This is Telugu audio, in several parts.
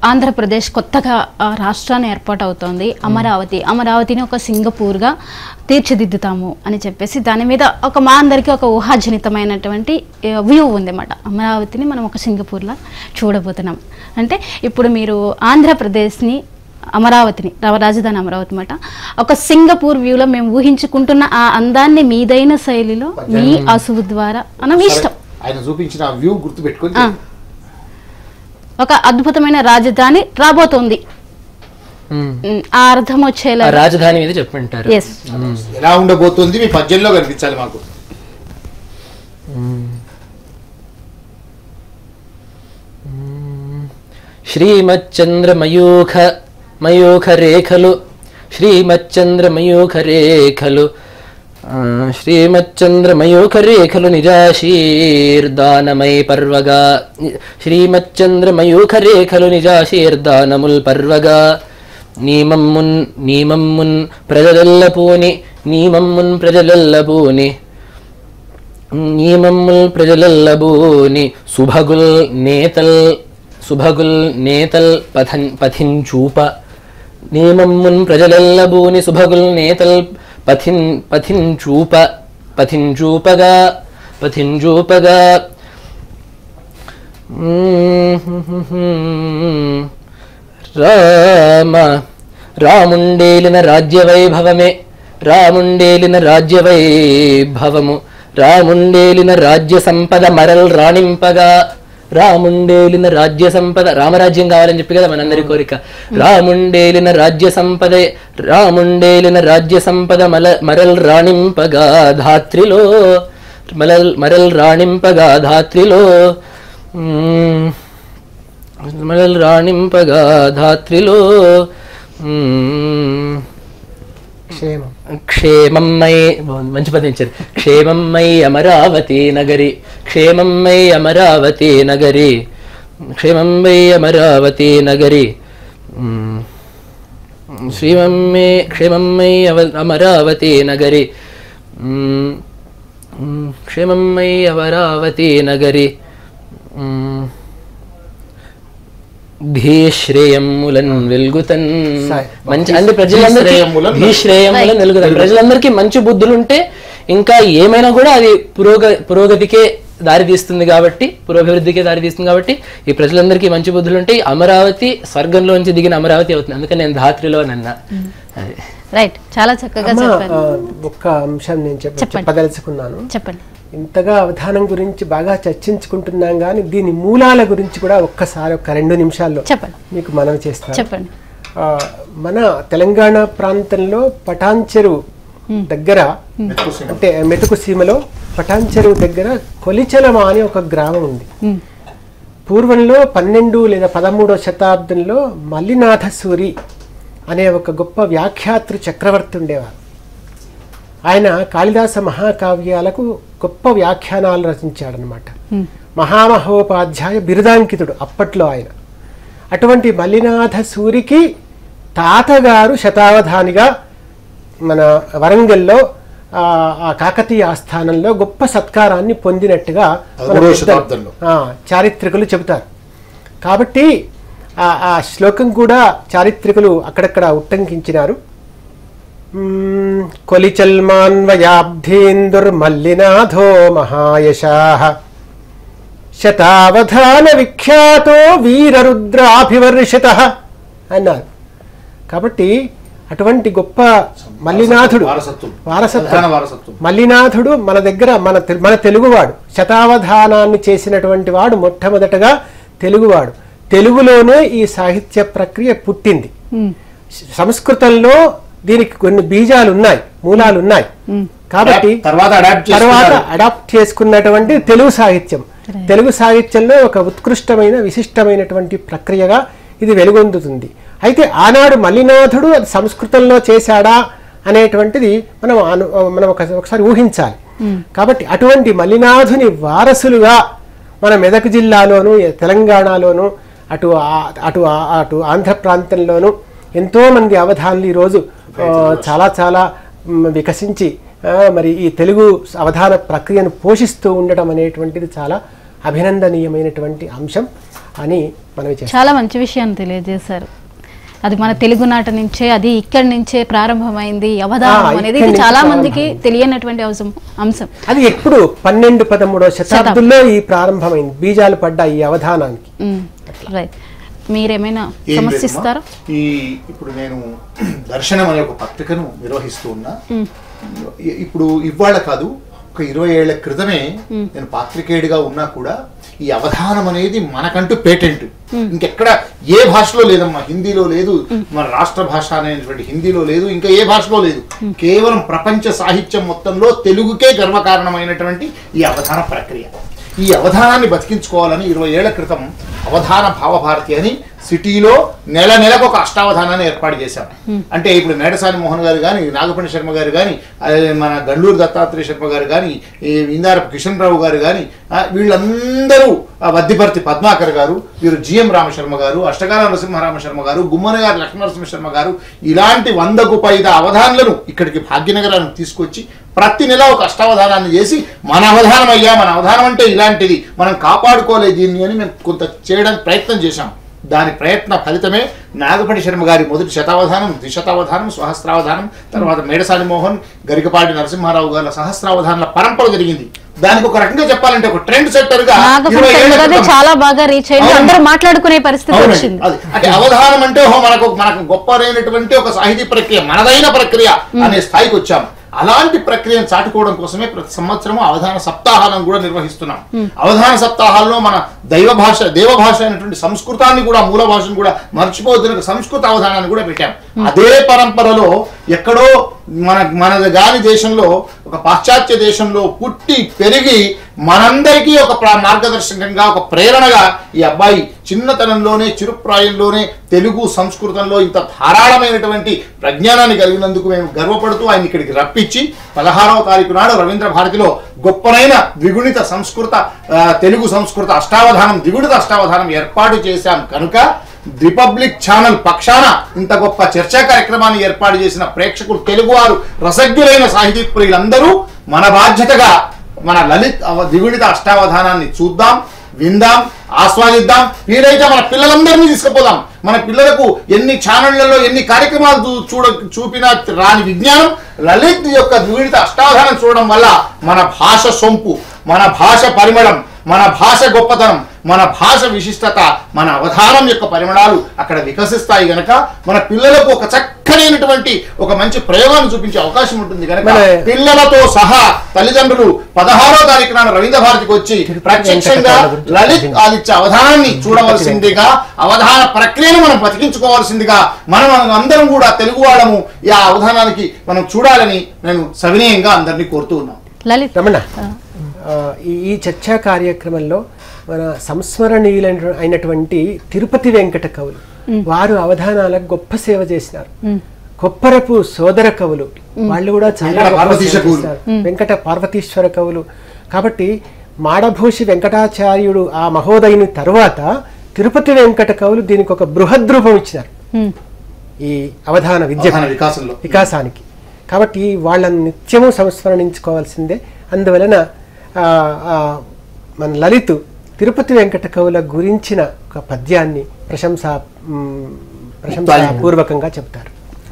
ఆంధ్రప్రదేశ్ కొత్తగా ఆ, రాష్ట్రాన్ని ఏర్పాటు అవుతోంది అమరావతి అమరావతిని ఒక సింగపూర్గా తీర్చిదిద్దుతాము అని చెప్పేసి దాని మీద ఒక మా అందరికీ ఒక ఊహాజనితమైనటువంటి వ్యూ ఉందన్నమాట అమరావతిని మనం ఒక సింగపూర్లా చూడబోతున్నాం అంటే ఇప్పుడు మీరు ఆంధ్రప్రదేశ్ని అమరావతిని రా- రాజధాని అమరావతి మాట ఒక సింగపూర్ వ్యూలో మేము ఊహించుకుంటున్న ఆ అందాన్ని మీదైన శైలిలో మీ అసువు ద్వారా మన మీ ఇష్టం ఆయన చూపించిన ఆ వ్యూ గుర్తు పెట్టుకొని ఆ. ఒక అద్భుతమైన రాజధాని రాబోతోంది మ్మ్. ఉమ్, ఆ అర్థం వచ్చేలా ఆ రాజధాని మీద చెప్పంటారు ఎస్ ఎలా ఉండబోతుంది మీ పద్యంలో కనిపించాలి మాకు శ్రీమచ్చంద్రమయూఖ మయూఖ రేఖలు శ్రీమచ్చంద్రమయూఖ రేఖలు ఆ, శ్రీమచ్చంద్రమయూఖ రేఖలు నిజాశీర్దానమై పర్వగా శ్రీమచ్చంద్రమయూఖ రేఖలు నిజాశీర్దానముల్ పర్వగా నీమమ్మున్ నీమమ్మున్ ప్రజలెల్లపూని నీమమ్మున్ ప్రజలెల్లపూని నియమముల్ ప్రజలల్లబూని సుభగుల్ నేతల్ సుభగుల్ నేతల్ పథన్ పథించూప నియమమున్ ప్రజలల్లబూని సుభగుల్ నేతల్ పథిన్ పథించూప పథించూపగా పథించూపగా రామ రాముండేలిన రాజ్యవైభవమే రాముండేలిన రాజ్యవైభవము రాముండేలిన రాజ్య సంపద మరల్ రాణింపగా రాముండేలిన రాజ్య సంపద రామరాజ్యం కావాలని చెప్పి కదా మనందరి కోరిక రాముండేలిన రాజ్య సంపద రాముండేలిన రాజ్య సంపద మల మరల్ రాణింపగా ధాత్రిలో మరల్ మరల్ రాణింపగా ధాత్రిలో మ్మ్. మరల్ రాణింపగా ధాత్రిలో మ్మ్. క్షేమం క్షేమమ్మై బాగుంది, మంచి పదం ఇచ్చారు క్షేమమ్మై అమరావతి నగరి క్షేమమ్మై అమరావతి నగరి క్షేమమ్మై అమరావతి నగరి మ్మ్. శ్రీమమ్మే క్షేమమ్మై అవ అమరావతి నగరి మ్మ్. మ్మ్. క్షేమమ్మై అమరావతి నగరి మ్మ్. భీశ్రేయములన్ వెలుగుతన్ సాయి. మంచి అంటే ప్రజలందరికీ భీశ్రేయములన్ భీశ్రేయములన్ వెలుగుతాయి ప్రజలందరికీ మంచి బుద్ధులు ఉంటే ఇంకా ఏమైనా కూడా అది పురోగ పురోగతికే దారి తీస్తుంది కాబట్టి పురోభివృద్ధికే దారి తీస్తుంది కాబట్టి ఈ ప్రజలందరికీ మంచి బుద్ధులు ఉంటే ఈ అమరావతి స్వర్గంలోంచి దిగిన అమరావతి అవుతుంది అందుకని నేను ధాత్రిలో అని అన్నా అది రైట్ చాలా చక్కగా అమ్మ, చెప్పారు ఆ, ఒక్క అంశం నేను చెప్ప చెప్పండి. చెప్పదలుచుకున్నాను చెప్పండి ఇంతగా అవధానం గురించి బాగా చర్చించుకుంటున్నాం కానీ దీని మూలాల గురించి కూడా ఒక్కసారి ఒక రెండు నిమిషాల్లో చెప్పండి మీకు మనవి చేస్తాను చెప్పండి ఆ, మన తెలంగాణ ప్రాంతంలో పటాన్చెరు దగ్గర అంటే మెతుకు సీమలో పటాన్చెరు దగ్గర కొలిచలమ అని ఒక గ్రామం ఉంది ఉమ్, పూర్వంలో పన్నెండు లేదా పదమూడో శతాబ్దంలో మల్లినాథ సూరి అనే ఒక గొప్ప వ్యాఖ్యాతృ చక్రవర్తి ఉండేవారు ఆయన కాళిదాస మహాకావ్యాలకు గొప్ప వ్యాఖ్యానాలు రచించాడనమాట ఉమ్, మహామహోపాధ్యాయ బిరుదాంకితుడు అప్పట్లో ఆయన అటువంటి మల్లినాథ సూరికి తాతగారు శతావధానిగా మన వరంగల్లో ఆ, ఆ కాకతీయ ఆస్థానంలో గొప్ప సత్కారాన్ని పొందినట్టుగా మన పదమూడవ పెద్దలు, శతాబ్దంలో. ఆ, చారిత్రకులు చెబుతారు కాబట్టి ఆ ఆ శ్లోకం కూడా చారిత్రకులు అక్కడక్కడ ఉట్టంకించినారు మ్మ్, కొలిచల్మాన్వయాబ్ధీందుర్మల్లినాథో మహాయశాః శతావధాన విఖ్యాతో వీరరుద్రాభివర్షిత అన్నారు కాబట్టి అటువంటి గొప్ప మల్లినాథుడు వారసత్వం. వారసత్వం ప్రధాన వారసత్వం. మల్లినాథుడు మన దగ్గర మన తె- మన తెలుగువాడు శతావధానాన్ని చేసినటువంటి వాడు మొట్టమొదటగా తెలుగువాడు తెలుగులోనే ఈ సాహిత్య ప్రక్రియ పుట్టింది ఉమ్, సంస్కృతంలో దీనికి కొన్ని బీజాలు ఉన్నాయి మూలాలు ఉన్నాయి కాబట్టి తర్వాత adapt తర్వాత చేసుకున్నారు. అడాప్ట్ చేసుకున్నటువంటి తెలుగు సాహిత్యం తెలుగు సాహిత్యంలో ఒక ఉత్కృష్టమైన విశిష్టమైనటువంటి ప్రక్రియగా ఇది వెలుగొందుతుంది అయితే ఆనాడు మల్లినాథుడు అది సంస్కృతంలో చేశాడా అనేటువంటిది మనం అను- మనం ఒక- ఒకసారి ఊహించాలి కాబట్టి అటువంటి మల్లినాథుని వారసులుగా మన మెదక్ జిల్లాలోను తెలంగాణలోను అటు ఆ- అటు ఆ- అటు ఆంధ్ర ప్రాంతంలోను ఎంతో మంది అవధానులు ఈరోజు ఆ, చాలా చాలా మ్, వికసించి ఆ, మరి ఈ తెలుగు అవధాన ప్రక్రియను పోషిస్తూ ఉండటం అనేటువంటిది చాలా అభినందనీయమైనటువంటి అంశం అని మనవి చేస్తాం చాలా మంచి విషయాన్ని తెలియజేశారు అది మన తెలుగునాట నుంచే అది ఇక్కడి నుంచే ప్రారంభమైంది అవధానం ఆ, అనేది ఇక్కడి ఇది నుంచి చాలా ప్రారంభం. మందికి తెలియనటువంటి అంశం అంశం అది ఎప్పుడు పన్నెండు పదమూడవ శతాబ్దంలో ఈ ప్రారంభమైంది బీజాలు పడ్డ ఈ అవధానానికి రైట్ మీరేమైనా ఏం సమస్య లేదమ్మా. ఇస్తారా ఈ ఇప్పుడు నేను దర్శనం అనే ఒక పత్రికను నిర్వహిస్తూ ఉన్నా ఇ- ఇప్పుడు ఇవాళ కాదు ఒక ఇరవై ఏళ్ల క్రితమే నేను పాత్రికేయుడిగా ఉన్నా కూడా ఈ అవధానం అనేది మనకంటూ పేటెంట్ ఇంకెక్కడ ఏ భాషలో లేదమ్మా హిందీలో లేదు మన రాష్ట్ర భాష అనేటువంటి హిందీలో లేదు ఇంకా ఏ భాషలో లేదు కేవలం ప్రపంచ సాహిత్యం మొత్తంలో తెలుగుకే గర్వకారణమైనటువంటి ఈ అవధాన ప్రక్రియ ఈ అవధానాన్ని బతికించుకోవాలని ఇరవై ఏళ్ల క్రితం అవధాన భావభారతి అని సిటీలో నెల నెలకు ఒక అష్టావధానాన్ని ఏర్పాటు చేశాం అంటే ఇప్పుడు మేడసాని మోహన్ గారు కానీ నాగపణి శర్మ గారు కానీ మన గండూరు దత్తాత్రేయ శర్మ గారు కానీ ఈ ఇందారపు కిషన్ రావు గారు కానీ ఆ, వీళ్ళందరూ ఆ, వద్దిపర్తి పద్మాకర్ గారు వీరు జిఎం రామశర్మ గారు అష్టగాల నరసింహరామ శర్మ గారు గుమ్మన గారు లక్ష్మణరసింహ శర్మ గారు ఇలాంటి వందకు పైద అవధానులను ఇక్కడికి భాగ్యనగరానికి తీసుకొచ్చి ప్రతి నెల ఒక అష్టావధానాన్ని చేసి మన అవధానం అయ్యా మన అవధానం అంటే ఇలాంటిది మనం కాపాడుకోలేదు దీన్ని అని మేము కొంత చేయడానికి ప్రయత్నం చేశాం దాని ప్రయత్న ఫలితమే నాగపటి శర్మ గారి మొదటి శతావధానం ద్విశతావధానం సహస్రావధానం తర్వాత మేడసాని మోహన్ గరికపాటి నరసింహారావు గారి సహస్రావధానాల పరంపర జరిగింది దానికి ఒక రకంగా చెప్పాలంటే ఒక ట్రెండ్ సెట్టర్ గా నాగపూర్ ఇరవై ఏళ్ల గారు క్రితం- చాలా బాగా రీచ్ అయింది అవును. అందరూ మాట్లాడుకునే పరిస్థితి అవునండి. వచ్చింది అది అంటే అవధానం అంటే ఓహో మనకు మనకు గొప్పదైనటువంటి ఒక సాహితీ ప్రక్రియ మనదైన ప్రక్రియ అనే స్థాయికి వచ్చాం అలాంటి ప్రక్రియను చాటుకోవడం కోసమే ప్రతి సంవత్సరం అవధాన సప్తాహాలను కూడా నిర్వహిస్తున్నాం అవధాన సప్తాహాల్లో మన దైవ భాష దేవ భాష అయినటువంటి సంస్కృతాన్ని కూడా మూల భాషను కూడా మర్చిపోతున్న సంస్కృత అవధానాన్ని కూడా పెట్టాం అదే పరంపరలో ఎక్కడో మన మన గాని దేశంలో ఒక పాశ్చాత్య దేశంలో పుట్టి పెరిగి మనందరికీ ఒక ప్ర- మార్గదర్శకంగా ఒక ప్రేరణగా ఈ అబ్బాయి చిన్నతనంలోనే చిరుప్రాయంలోనే తెలుగు సంస్కృతంలో ఇంత ధారాళమైనటువంటి ప్రజ్ఞానాన్ని కలిగినందుకు మేము గర్వపడుతూ ఆయన ఇక్కడికి రప్పించి పదహారవ తారీఖు నాడు రవీంద్ర భారతిలో గొప్పనైన ద్విగుణిత సంస్కృత ఆ, తెలుగు సంస్కృత అష్టావధానం ద్విగుణిత అష్టావధానం ఏర్పాటు చేశాం కనుక రిపబ్లిక్ ఛానల్ పక్షాన ఇంత గొప్ప చర్చా కార్యక్రమాన్ని ఏర్పాటు చేసిన ప్రేక్షకులు తెలుగువారు రసజ్ఞులైన సాహితీ ప్రియులందరూ మన బాధ్యతగా మన లలిత్ అవ- ద్విగుణిత అష్టావధానాన్ని చూద్దాం విందాం ఆస్వాదిద్దాం వీలైతే మన పిల్లలందరినీ తీసుకుపోదాం మన పిల్లలకు ఎన్ని ఛానళ్లలో ఎన్ని కార్యక్రమాలు చూ- చూడ చూపినా రాని విజ్ఞానం లలిత్ యొక్క ద్విగుణిత అష్టావధానం చూడడం వల్ల మన భాష సొంపు మన భాష పరిమళం మన భాష గొప్పతనం మన భాష విశిష్టత మన అవధానం యొక్క పరిమళాలు అక్కడ వికసిస్తాయి గనక మన పిల్లలకు ఒక చక్కనైనటువంటి ఒక మంచి ప్రయోగాన్ని చూపించే అవకాశం ఉంటుంది గనక మన- పిల్లలతో సహా తల్లిదండ్రులు పదహారో తారీఖు నాడు రవీంద్ర భారతికి వచ్చి ప్రత్యక్షంగా లలిత్ ఆదిత్య అవధానాన్ని చూడవలసిందిగా అవధాన ప్రక్రియను మనం బతికించుకోవాల్సిందిగా మనం అందరం కూడా తెలుగు వాళ్ళము ఈ ఆ అవధానానికి మనం చూడాలని నేను సవినయంగా అందరినీ కోరుతూ ఉన్నాం లలిత్ రమణ ఆ, ఈ ఈ చర్చా కార్యక్రమంలో మన సంస్మరణీయులైన అయినటువంటి తిరుపతి వెంకట కవులు వారు అవధానాలకు గొప్ప సేవ చేసినారు కొప్పరపు సోదర కవులు వాళ్ళు కూడా చాలా వెంకట గొప్ప పార్వతీశ సేవ కవులు. చేశారు. వెంకట పార్వతీశ్వర కవులు కాబట్టి మాడభూషి వెంకటాచార్యుడు ఆ మహోదయుని తరువాత తిరుపతి వెంకట కవులు దీనికి ఒక బృహద్రూపం ఇచ్చినారు ఉమ్. ఈ అవధాన విద్య అవధాన వికాసంలో వికాసానికి కాబట్టి వాళ్ళని నిత్యము సంస్మరణించుకోవాల్సిందే అందువలన ఆ, ఆ, మన లలిత్ తిరుపతి వెంకట కవుల గురించిన ఒక పద్యాన్ని ప్రశంస మ్, ప్రశంసాపూర్వకంగా చెప్తారు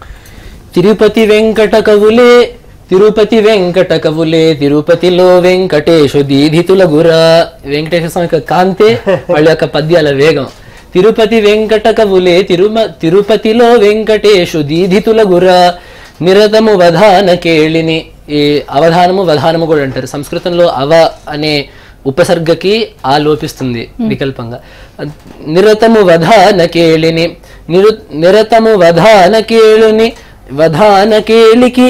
తిరుపతి వెంకట కవులే తిరుపతి వెంకట కవులే తిరుపతిలో వెంకటేశు దీధితుల గురా వెంకటేశ్వర స్వామి యొక్క కాంతే వాళ్ళ యొక్క పద్యాల వేగం తిరుపతి వెంకట కవులే తిరుమ తిరుపతిలో వెంకటేశు దీధితుల గురా నిరతము వధాన కేళిని ఈ అవధానము వధానము కూడా అంటారు సంస్కృతంలో అవ అనే ఉపసర్గకి ఆ లోపిస్తుంది వికల్పంగా నిరతము వధాన కేళిని నిరు నిరతము వధాన కేళుని వధాన కేళికి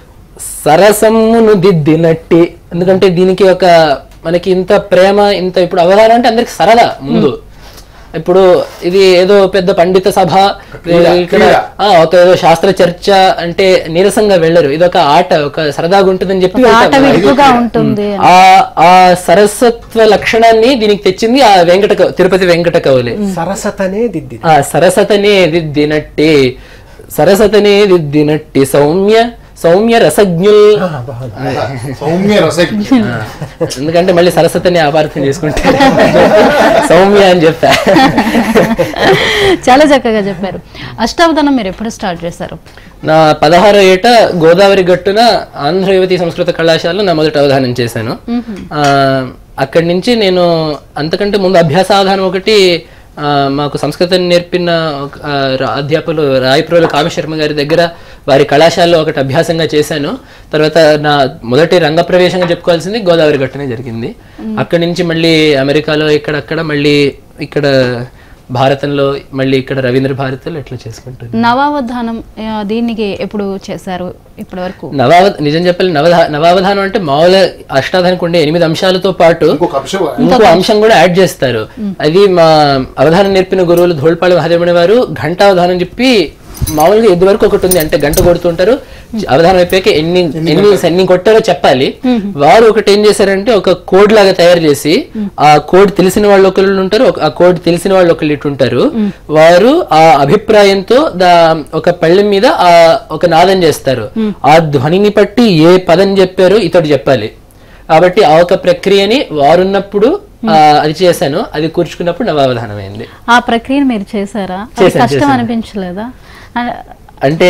సరసమును దిద్దినట్టి ఎందుకంటే దీనికి ఒక మనకి ఇంత ప్రేమ ఇంత ఇప్పుడు అవగాహన అంటే అందరికి సరదా ముందు ఇప్పుడు ఇది ఏదో పెద్ద పండిత సభ క్రీడ, ఇక్కడ క్రీడ. ఆ, ఒక ఏదో శాస్త్ర చర్చ అంటే నీరసంగా వెళ్ళరు ఇది ఒక ఆట ఒక సరదాగా ఉంటుందని చెప్పి ఒక ఆట వెళ్తారు. విడుపుగా ఉంటుంది అని. ఆ ఆ సరస్వత్వ లక్షణాన్ని దీనికి తెచ్చింది ఆ వెంకట కవి- తిరుపతి వెంకట కవులే సరసతనే దిద్ది ఆ సరసతనే దిద్దినట్టి సరసతనే దిద్దినట్టి సౌమ్య సౌమ్య రసజ్ఞుల్ ఆ, బాగుంది సౌమ్య రసజ్ఞ ఎందుకంటే మళ్ళీ సరస్వతిని అపార్థం చేసుకుంటే సౌమ్య అని చెప్పా చాలా చక్కగా చెప్పారు అష్టావధానం మీరు ఎప్పుడు స్టార్ట్ చేశారు నా పదహారో ఏట గోదావరి గట్టున ఆంధ్ర యువతి సంస్కృత కళాశాలలో నా మొదటి అవధానం చేశాను ఆ, అక్కడి నుంచి నేను అంతకంటే ముందు అభ్యాసావధానం ఒకటి ఆ, మాకు సంస్కృతం నేర్పిన ఒక, ఆ, రా- అధ్యాపకులు రాయప్రోలు కామశర్మ గారి దగ్గర వారి కళాశాలలో ఒకటి అభ్యాసంగా చేశాను తర్వాత నా మొదటి రంగ ప్రవేశంగా చెప్పుకోవాల్సింది గోదావరి గట్టునే జరిగింది అక్కడి నుంచి మళ్ళీ అమెరికాలో ఇక్కడక్కడ మళ్ళీ ఇక్కడ భారతంలో మళ్ళీ ఇక్కడ రవీంద్ర భారతిలో ఇట్లా చేసుకుంటుంది నవావధానం ఆ, దీనికి ఎప్పుడు చేశారు ఇప్పటి వరకు నవావ నిజం చెప్పాలి నవధా నవావధానం అంటే మామూలుగా అష్టాధానికి ఉండే ఎనిమిది అంశాలతో పాటు ఇంకొక అంశం ఇంకో అంశం కూడా యాడ్ చేస్తారు అది మా అవధానం నేర్పిన గురువులు ధోల్పాళ మహాదేవుని వారు ఘంటావధానం చెప్పి మామూలుగా ఇది వరకు ఒకటి ఉంది అంటే గంట కొడుతుంటారు అవధానం అయిపోయాక ఎన్ని ఎన్ని ఎన్ని కొట్టారో చెప్పాలి వారు ఒకటి ఏం చేశారంటే ఒక కోడ్ లాగా తయారు చేసి ఆ కోడ్ తెలిసిన వాళ్ళు ఒకళ్ళు ఉంటారు ఒక- ఆ కోడ్ తెలిసిన వాళ్ళు ఒకళ్ళు ఇటు ఉంటారు వారు ఆ అభిప్రాయంతో దా ఒక పళ్ళెం మీద ఆ ఒక నాదం చేస్తారు ఆ ధ్వనిని బట్టి ఏ పదం చెప్పారో ఇతడు చెప్పాలి కాబట్టి ఆ ఒక ప్రక్రియని వారున్నప్పుడు ఆ, అది చేశాను అది కూర్చుకున్నప్పుడు నవావధానం అయింది ఆ ప్రక్రియను మీరు చేశారా అది చేశాను, కష్టం చేశాను. అనిపించలేదా ఆ- అంటే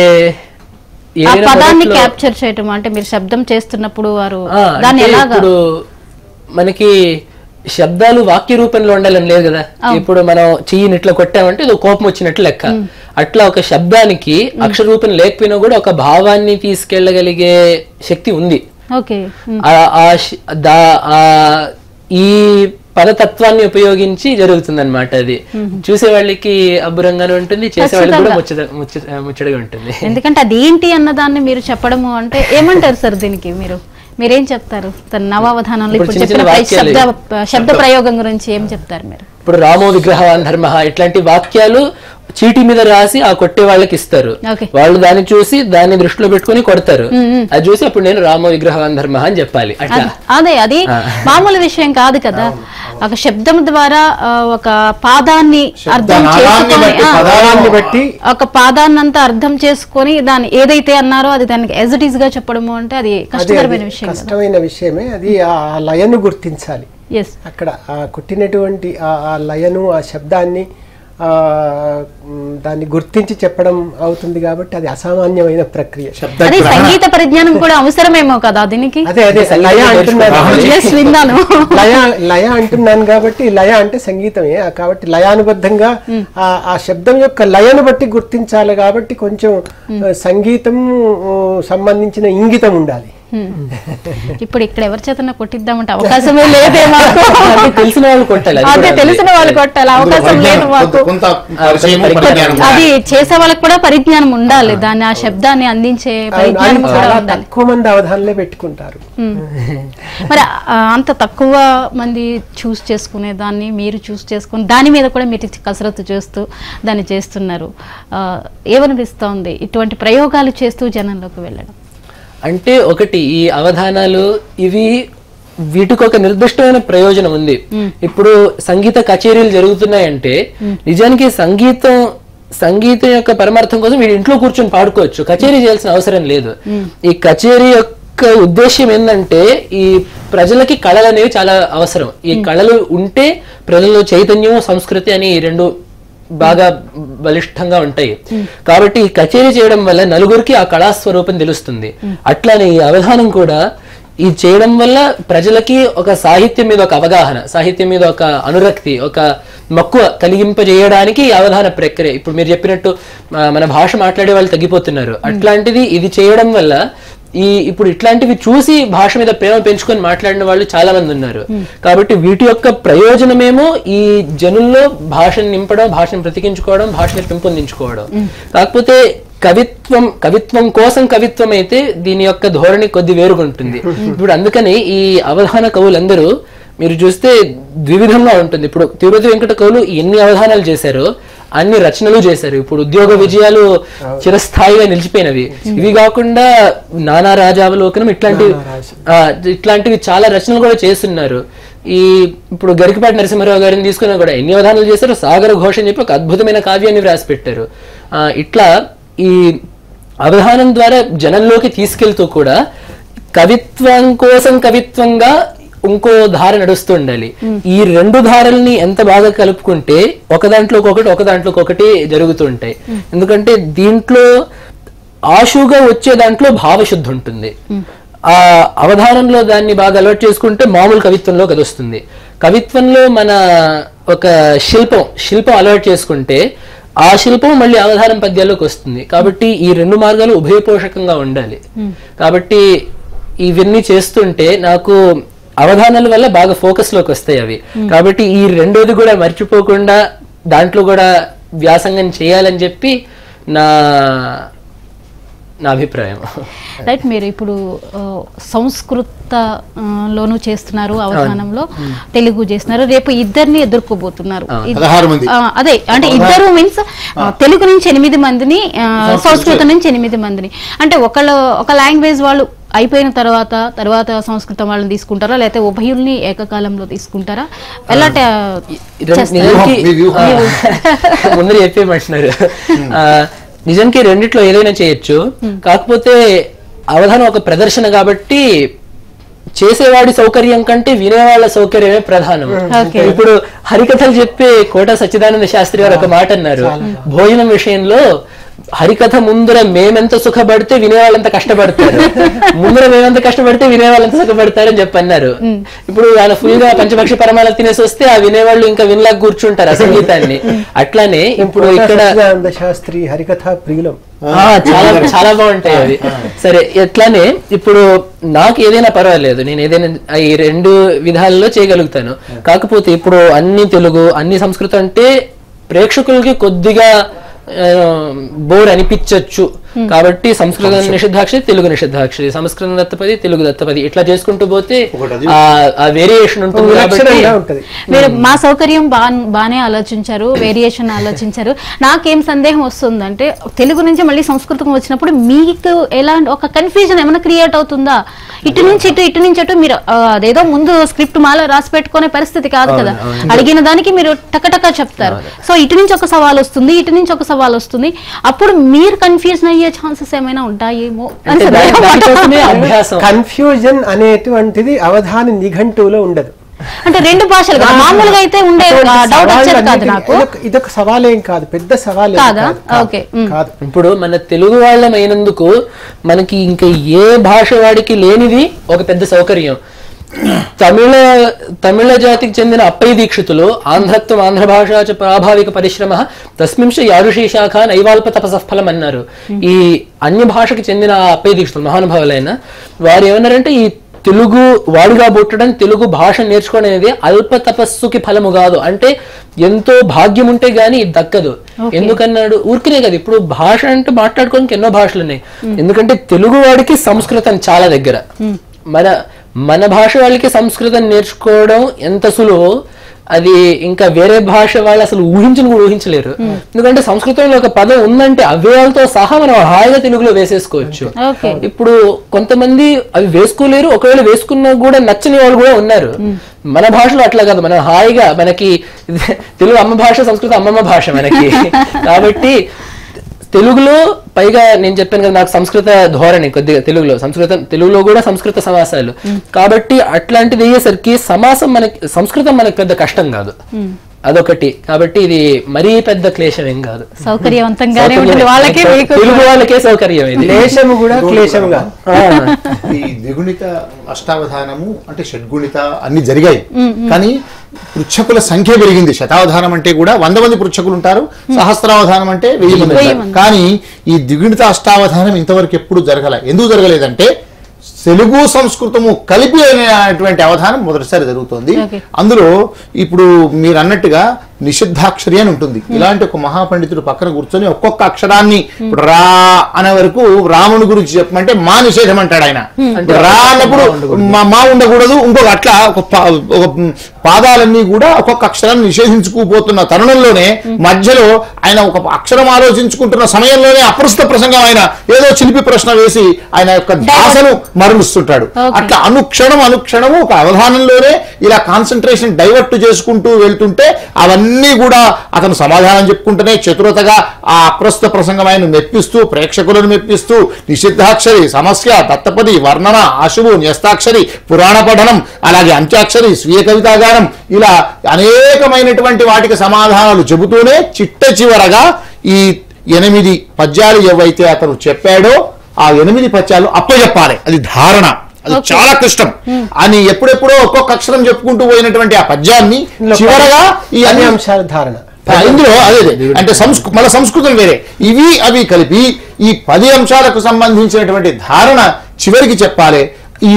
ఆ ఏదైనా పదాన్ని మొదట్లో- క్యాప్చర్ చేయటం అంటే మీరు శబ్దం చేస్తున్నప్పుడు వారు ఆ, దాన్ని అంటే ఎలాగా ఇప్పుడు మనకి శబ్దాలు వాక్య రూపంలో ఉండాలని లేదు కదా ఇప్పుడు మనం చెయ్యిని ఇట్లా కొట్టామంటే ఇది కోపం వచ్చినట్లు లెక్క అట్లా ఒక శబ్దానికి అక్షర రూపం లేకపోయినా కూడా ఒక భావాన్ని తీసుకెళ్ళగలిగే శక్తి ఉంది ఓకే ఆ- ఆ శ- దా- ఆ ఈ పదతత్వాన్ని ఉపయోగించి జరుగుతుంది అనమాట అది చూసే వాళ్ళకి అబ్బురంగానే ఉంటుంది చేసే వాళ్ళకి కూడా ముచ్చట ముచ్చట ముచ్చటగా ఉంటుంది ఎందుకంటే అది ఏంటి అన్న దాన్ని మీరు చెప్పడము అంటే ఏమంటారు సార్ దీనికి మీరు మీరేం చెప్తారు తన నవావధానంలో ఇప్పుడు ఇప్పుడు చిన్న చెప్పిన చిన్న పై వాక్యాలు. శబ్ద శబ్ద ప్రయోగం గురించి ఏం చెప్తారు మీరు ఇప్పుడు రామో విగ్రహవాన్ ధర్మ ఇట్లాంటి వాక్యాలు చీటి మీద రాసి ఆ కొట్టే వాళ్ళకి ఇస్తారు ఓకే. వాళ్ళు దాన్ని చూసి దాన్ని దృష్టిలో పెట్టుకొని కొడతారు అది చూసి అప్పుడు నేను రామో విగ్రహవాన్ ధర్మ అని చెప్పాలి అట్లా అదే అది మామూలు విషయం కాదు కదా ఒక శబ్దం ద్వారా ఆ, ఒక పాదాన్ని అర్థం నాదాన్ని చేసుకొని బట్టి, ఆ, పదాన్ని బట్టి ఒక పాదాన్ని అంతా అర్థం చేసుకొని దాన్ని ఏదైతే అన్నారో అది దానికి యాజ్ ఇట్ ఈస్ గా చెప్పడము అంటే అది అది కష్టకరమైన అది విషయం కదా కష్టమైన విషయమే అది ఆ లయను గుర్తించాలి ఎస్ అక్కడ ఆ కొట్టినటువంటి ఆ ఆ లయను ఆ శబ్దాన్ని ఆ మ్, దాన్ని గుర్తించి చెప్పడం అవుతుంది కాబట్టి అది అసామాన్యమైన ప్రక్రియ శబ్ద అదే గ్రహణ సంగీత పరిజ్ఞానం కూడా అవసరమేమో కదా దీనికి అదే అదే లయ అంటున్నాను ఎస్ విన్నాను లయ లయ అంటున్నాను కాబట్టి లయ అంటే సంగీతమే ఆ కాబట్టి లయానుబద్ధంగా ఆ ఆ శబ్దం యొక్క లయను బట్టి గుర్తించాలి కాబట్టి కొంచెం ఆ, సంగీతం ఆ, సంబంధించిన ఇంగితం ఉండాలి ఇప్పుడు ఇక్కడ ఎవరి చేతన కొట్టిద్దామంటే అవకాశమే లేదే మాకు అది తెలిసిన వాళ్ళు కొట్టాలి అది అదే కూడా తెలిసిన వాళ్ళు కొట్టాలి అవకాశం లేదు పరిజ్ఞానం, మాకు కొంత- కొంత పరిచయం, పరిజ్ఞానం అది చేసే వాళ్ళకి కూడా పరిజ్ఞానం ఉండాలి దాన్ని ఆ శబ్దాన్ని అందించే పరిజ్ఞానం కూడా చాలా ఉండాలి తక్కువ మంది అవధానలే పెట్టుకుంటారు మరి ఆ, అంత తక్కువ మంది చూస్ చేసుకునే దాన్ని మీరు చూస్ చేసుకుని దాని మీద కూడా మీరు కసరత్తు చేస్తూ దాన్ని చేస్తున్నారు ఆ, ఏమనిపిస్తోంది ఇటువంటి ప్రయోగాలు చేస్తూ జనంలోకి వెళ్ళడం అంటే ఒకటి ఈ అవధానాలు ఇవి వీటికి ఒక నిర్దిష్టమైన ప్రయోజనం ఉంది ఇప్పుడు సంగీత కచేరీలు జరుగుతున్నాయంటే నిజానికి సంగీతం సంగీతం యొక్క పరమార్థం కోసం వీడి ఇంట్లో కూర్చొని పాడుకోవచ్చు కచేరీ చేయాల్సిన అవసరం లేదు ఈ కచేరీ యొక్క ఉద్దేశ్యం ఏంటంటే ఈ ప్రజలకి కళలు అనేవి చాలా అవసరం ఈ కళలు ఉంటే ప్రజల్లో చైతన్యం సంస్కృతి అని ఈ రెండు బాగా బలిష్టంగా ఉంటాయి కాబట్టి ఈ కచేరీ చేయడం వల్ల నలుగురికి ఆ కళాస్వరూపం తెలుస్తుంది అట్లానే ఈ అవధానం కూడా ఈ చేయడం వల్ల ప్రజలకి ఒక సాహిత్యం మీద ఒక అవగాహన సాహిత్యం మీద ఒక అనురక్తి ఒక మక్కువ కలిగింపజేయడానికి ఈ అవధాన ప్రక్రియ ఇప్పుడు మీరు చెప్పినట్టు ఆ, మన భాష మాట్లాడే వాళ్ళు తగ్గిపోతున్నారు అట్లాంటిది ఇది చేయడం వల్ల ఈ ఇప్పుడు ఇట్లాంటివి చూసి భాష మీద ప్రేమ పెంచుకొని మాట్లాడిన వాళ్ళు చాలా మంది ఉన్నారు కాబట్టి వీటి యొక్క ప్రయోజనమేమో ఈ జనుల్లో భాషను నింపడం భాషను బ్రతికించుకోవడం భాషని పెంపొందించుకోవడం కాకపోతే కవిత్వం కవిత్వం కోసం కవిత్వం అయితే దీని యొక్క ధోరణి కొద్ది వేరుగా ఉంటుంది ఇప్పుడు అందుకని ఈ అవధాన కవులందరూ మీరు చూస్తే ద్వివిధంగా ఉంటుంది ఇప్పుడు తిరుపతి వెంకట కవులు ఎన్ని అవధానాలు చేశారో అన్ని రచనలు చేశారు ఇప్పుడు ఉద్యోగ విజయాలు చిరస్థాయిగా నిలిచిపోయినవి ఇవి కాకుండా నానా రాజావలోకనం ఇట్లాంటి ఆ, ఇట్లాంటివి చాలా రచనలు కూడా చేస్తున్నారు ఈ ఇప్పుడు గరికపాటి నరసింహారావు గారిని తీసుకున్నా కూడా ఎన్ని అవధానాలు చేశారు సాగర ఘోష అని చెప్పి ఒక అద్భుతమైన కావ్యాన్ని వ్రాసి పెట్టారు ఆ, ఇట్లా ఈ అవధానం ద్వారా జనంలోకి తీసుకెళ్తూ కూడా కవిత్వం కోసం కవిత్వంగా ఇంకో ధార నడుస్తూ ఉండాలి ఈ రెండు ధారల్ని ఎంత బాగా కలుపుకుంటే ఒక దాంట్లోకి ఒకటి ఒక దాంట్లోకి ఒకటి జరుగుతూ ఉంటాయి ఎందుకంటే దీంట్లో ఆశుగా వచ్చే దాంట్లో భావశుద్ధి ఉంటుంది ఆ అవధానంలో దాన్ని బాగా అలవాటు చేసుకుంటే మామూలు కవిత్వంలోకి అది వస్తుంది కవిత్వంలో మన ఒక శిల్పం శిల్పం అలవాటు చేసుకుంటే ఆ శిల్పం మళ్ళీ అవధానం పద్యాల్లోకి వస్తుంది కాబట్టి ఈ రెండు మార్గాలు ఉభయపోషకంగా ఉండాలి కాబట్టి ఇవన్నీ చేస్తుంటే నాకు అవధానాల వల్ల బాగా ఫోకస్ లోకి వస్తాయి అవి కాబట్టి ఈ రెండోది కూడా మర్చిపోకుండా దాంట్లో కూడా వ్యాసంగం చేయాలని చెప్పి నా నా అభిప్రాయం రైట్ మీరు ఇప్పుడు ఆ, సంస్కృత ఆ, లోను చేస్తున్నారు అవధానంలో తెలుగు చేస్తున్నారు రేపు ఇద్దరిని ఎదుర్కోబోతున్నారు ఇద్- పదహారు మంది. ఆ, అదే అంటే ఇద్దరు మీన్స్ తెలుగు నుంచి ఎనిమిది మందిని ఆ, సంస్కృతం నుంచి ఎనిమిది మందిని అంటే ఒకళ్ళు ఒక లాంగ్వేజ్ వాళ్ళు అయిపోయిన తర్వాత తర్వాత సంస్కృతం వాళ్ళని తీసుకుంటారా లేకపోతే ఉభయుల్ని ఏకకాలంలో తీసుకుంటారా ఎలా ట- చేస్తారు? నిజానికి మీ వ్యూహం. ఆ, ముందర చెప్పేయమంటున్నారు ఆ, నిజానికి రెండిట్లో ఏదైనా చేయొచ్చు కాకపోతే అవధానం ఒక ప్రదర్శన కాబట్టి చేసేవాడి సౌకర్యం కంటే వినేవాళ్ళ సౌకర్యమే ప్రధానం Okay. ఇప్పుడు హరికథలు చెప్పే కోట సచ్చిదానంద శాస్త్రి గారు ఒక మాట అన్నారు భోజనం విషయంలో హరికథ ముందర మేమెంత సుఖపడితే వినేవాళ్ళంత కష్టపడతారు ముందర మేమెంత కష్టపడితే వినేవాళ్ళంత సుఖపడతారని చెప్పి అన్నారు ఇప్పుడు ఆయన ఫుల్ గా పంచపక్షి పరమాలు తినేసి వస్తే ఆ వినేవాళ్ళు ఇంకా వినలాగా కూర్చుంటారు ఆ సంగీతాన్ని అట్లానే ఇప్పుడు ఇక్కడ సచ్చిదానంద శాస్త్రి హరికథ ప్రియులం ఆ, చాలా చాలా బాగుంటాయి అవి సరే ఎట్లానే ఇప్పుడు నాకు ఏదైనా పర్వాలేదు నేను ఏదైనా ఈ రెండు విధాలలో చేయగలుగుతాను కాకపోతే ఇప్పుడు అన్ని తెలుగు అన్ని సంస్కృతం అంటే ప్రేక్షకులకి కొద్దిగా బోర్ అనిపించవచ్చు కాబట్టి సంస్కృతం నిషిద్ధాక్షరి తెలుగు నిషిద్ధాక్షరి సంస్కృతం దత్తపది తెలుగు దత్తపది ఇట్లా చేసుకుంటూ పోతే ఒకటి అది. ఆ- ఆ వేరియేషన్ ఉంటుంది కాబట్టి విలక్షణంగా ఉంటది మీరు మా సౌకర్యం బా బాగానే ఆలోచించారు వేరియేషన్ ఆలోచించారు నాకేం సందేహం వస్తుందంటే తెలుగు నుంచి మళ్ళీ సంస్కృతం వచ్చినప్పుడు మీకు ఎలాంటి ఒక కన్ఫ్యూజన్ ఏమైనా క్రియేట్ అవుతుందా ఇటు నుంచి ఇటు ఇటు నుంచి అటు మీరు ఆ, అదేదో ముందు స్క్రిప్ట్ మాల రాసి పెట్టుకునే పరిస్థితి కాదు కదా అడిగిన దానికి మీరు టకటక చెప్తారు సో ఇటు నుంచి ఒక సవాల్ వస్తుంది ఇటు నుంచి ఒక సవాల్ వస్తుంది అప్పుడు మీరు కన్ఫ్యూజన్ అయ్యే ఛాన్సెస్ ఏమైనా ఉంటాయేమో అని అంటే దాని- సందేహం దానికోసమే అభ్యాసం కన్ఫ్యూజన్ అనేటువంటిది అవధాని నిఘంటువులో ఉండదు అంటే రెండు భాషలు కదా మామూలుగా అయితే ఉండే అటువంటి డౌట్ వచ్చేది కాదు సవాళ్ళన్నిటికీ- నాకు ఇదొక- ఇదొక సవాలేం కాదు పెద్ద సవాల్ కాదా? ఓకే. మ్. కాదు ఇప్పుడు మన తెలుగు వాళ్ళం అయినందుకు మనకి ఇంకా ఏ భాష వాడికి లేనిది ఒక పెద్ద సౌకర్యం తమిళ తమిళ జాతికి చెందిన అప్పయ్య దీక్షితులు ఆంధ్రత్వం ఆంధ్ర భాష చ ప్రాభావిక పరిశ్రమ తస్మింశ యారుషీ శాఖ నైవాల్ప తపసఫలం అన్నారు ఈ అన్య భాషకి చెందిన ఆ అప్పయ్య దీక్షితులు మహానుభావులైన వారు ఏమన్నారంటే ఈ తెలుగు వాడుగా పుట్టడం తెలుగు భాష నేర్చుకోవడం అనేది అల్ప తపస్సుకి ఫలము కాదు అంటే ఎంతో భాగ్యం ఉంటే గానీ ఇది దక్కదు ఎందుకన్నాడు ఊరికనే కదా ఇప్పుడు భాష అంటే మాట్లాడుకోవడానికి ఎన్నో భాషలు ఉన్నాయి ఎందుకంటే తెలుగు వాడికి సంస్కృతం చాలా దగ్గర మన మన భాష వాళ్ళకి సంస్కృతం నేర్చుకోవడం ఎంత సులువు అది ఇంకా వేరే భాష వాళ్ళు అసలు ఊహించను కూడా ఊహించలేరు ఎందుకంటే సంస్కృతంలో ఒక పదం ఉందంటే అవ్యయాలతో సహా మనం హాయిగా తెలుగులో వేసేసుకోవచ్చు ఓకే ఇప్పుడు కొంతమంది అవి వేసుకోలేరు ఒకవేళ వేసుకున్నా కూడా నచ్చని వాళ్ళు కూడా ఉన్నారు మన భాషలో అట్లా కాదు మనం హాయిగా మనకి ఇది తెలుగు అమ్మ భాష సంస్కృతం అమ్మమ్మ భాష మనకి కాబట్టి తెలుగులో పైగా నేను చెప్పాను కదా నాకు సంస్కృత ధోరణి కొద్దిగా తెలుగులో సంస్కృతం తెలుగులో కూడా సంస్కృత సమాసాలు కాబట్టి అట్లాంటిది అయ్యేసరికి సమాసం మనకి సంస్కృతం మనకి పెద్ద కష్టం కాదు అదొకటి కాబట్టి ఇది మరీ పెద్ద క్లేశం ఏం కాదు సౌకర్యవంతంగానే ఉంటుంది వాళ్ళకి మీకు తెలుగు వాళ్ళకే సౌకర్యం ఇది క్లేశము కూడా క్లేశముగా ఆ. ఈ ద్విగుణిత అష్టావధానము అంటే షడ్గుణిత అన్ని జరిగాయి కానీ పృచ్ఛకుల సంఖ్య పెరిగింది శతావధానం అంటే కూడా వంద మంది పృచ్ఛకులు ఉంటారు సహస్రావధానం అంటే వెయ్యి మంది వెయ్యి ఉంటారు. మంది. కానీ ఈ ద్విగుణిత అష్టావధానం ఇంతవరకు ఎప్పుడు జరగలే ఎందుకు జరగలేదంటే తెలుగు సంస్కృతము కలిపి అనేటువంటి అవధానం మొదటిసారి జరుగుతోంది Okay. అందులో ఇప్పుడు మీరు అన్నట్టుగా నిషిద్ధాక్షరి అని ఉంటుంది ఇలాంటి ఒక మహాపండితుడు పక్కన కూర్చొని ఒక్కొక్క అక్షరాన్ని ఇప్పుడు రా అనే వరకు రాముని గురించి చెప్పమంటే మా నిషేధం అంటాడు ఆయన ఇప్పుడు రా అన్నప్పుడు మా మా ఉండకూడదు ఇంకొక అట్లా ఒక పా- ఒక పాదాలన్నీ కూడా ఒక్కొక్క అక్షరాన్ని నిషేధించుకుపోతున్న తరుణంలోనే మధ్యలో ఆయన ఒక అక్షరం ఆలోచించుకుంటున్న సమయంలోనే అప్రస్తుత ప్రసంగం ఆయన ఏదో చిలిపి ప్రశ్న వేసి ఆయన యొక్క ధ్యాసను మరణిస్తుంటాడు Okay. అట్లా అనుక్షణం అనుక్షణము ఒక అవధానంలోనే ఇలా కాన్సన్ట్రేషన్ డైవర్ట్ చేసుకుంటూ వెళ్తుంటే అవన్నీ అన్నీ కూడా అతను సమాధానం చెప్పుకుంటూనే చతురతగా ఆ అప్రస్తుత ప్రసంగమైన మెప్పిస్తూ ప్రేక్షకులను మెప్పిస్తూ నిషిద్ధాక్షరి సమస్య దత్తపది వర్ణన ఆశువు న్యస్తాక్షరి పురాణ పఠనం అలాగే అంత్యాక్షరి స్వీయ కవితాగానం ఇలా అనేకమైనటువంటి వాటికి సమాధానాలు చెబుతూనే చిట్ట చివరగా ఈ ఎనిమిది పద్యాలు ఏవైతే అతను చెప్పాడో ఆ ఎనిమిది పద్యాలు అప్పచెప్పాలి అది ధారణ అది Okay. చాలా కష్టం అని ఎప్పుడెప్పుడో ఒక్కొక్క అక్షరం చెప్పుకుంటూ పోయినటువంటి ఆ పద్యాన్ని చివరగా ఈ అన్ని అన్ని అంశాల ధారణ ఆ, ఇందులో అదే అదే. అంటే సంస్కృ మన సంస్కృతం వేరే ఇవి అవి కలిపి ఈ పది అంశాలకు సంబంధించినటువంటి ధారణ చివరికి చెప్పాలి ఈ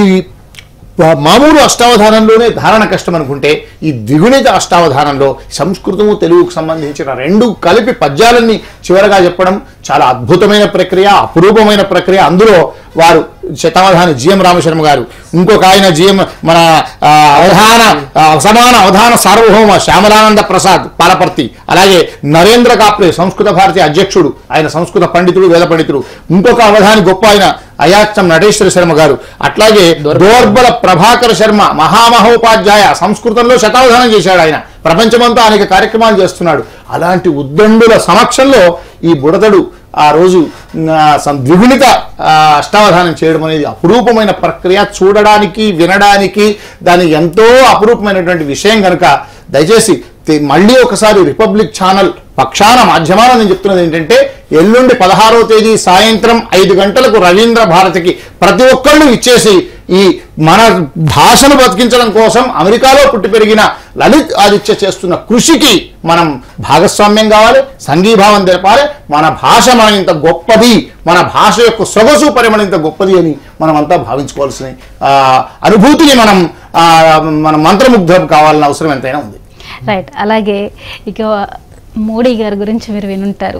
ప- మామూలు అష్టావధానంలోనే ధారణ కష్టం అనుకుంటే ఈ ద్విగుణిత అష్టావధానంలో సంస్కృతము తెలుగుకు సంబంధించిన రెండు కలిపి పద్యాలన్నీ చివరగా చెప్పడం చాలా అద్భుతమైన ప్రక్రియ అపురూపమైన ప్రక్రియ అందులో వారు శతావధాని జిఎం రామశర్మ గారు ఇంకొక ఆయన జిఎం మన ఆ, అవధాన ఆ, సమాన అవధాన సార్వభౌమ శ్యామలానంద ప్రసాద్ పాలపర్తి అలాగే నరేంద్ర కాప్లే సంస్కృత భారతి అధ్యక్షుడు ఆయన సంస్కృత పండితుడు వేద పండితుడు ఇంకొక అవధాని గొప్ప ఆయన అయాచం నటేశ్వర శర్మ గారు అట్లాగే దోర్బల ప్రభాకర్ శర్మ మహామహోపాధ్యాయ సంస్కృతంలో శతావధానం చేశాడు ఆయన ప్రపంచమంతా అనేక కార్యక్రమాలు చేస్తున్నాడు అలాంటి ఉద్దండుల సమక్షంలో ఈ బుడతడు ఆ రోజు ఆ, సం- ద్విగుణిత ఆ, అష్టావధానం చేయడం అనేది అపురూపమైన ప్రక్రియ చూడడానికి వినడానికి దాని ఎంతో అపురూపమైనటువంటి విషయం కనుక దయచేసి తి- మళ్ళీ ఒకసారి రిపబ్లిక్ ఛానల్ పక్షాన మాధ్యమాన నేను చెప్తున్నది ఏంటంటే ఎల్లుండి పదహారో తేదీ సాయంత్రం ఐదు గంటలకు రవీంద్ర భారతికి ప్రతి ఒక్కళ్ళు ఇచ్చేసి ఈ మన భాషను బతికించడం కోసం అమెరికాలో పుట్టి పెరిగిన లలిత్ ఆదిత్య చేస్తున్న కృషికి మనం భాగస్వామ్యం కావాలి సంఘీభావం తెలపాలి మన భాష మన ఇంత గొప్పది మన భాష యొక్క సొగసు పరిమళ ఇంత గొప్పది అని మనం అంతా భావించుకోవాల్సిన ఆ, అనుభూతిని మనం ఆ, మన మంత్రముగ్ధం కావాలన్న అవసరం ఎంతైనా ఉంది రైట్ అలాగే ఇక మోడీ గారి గురించి మీరు వినుంటారు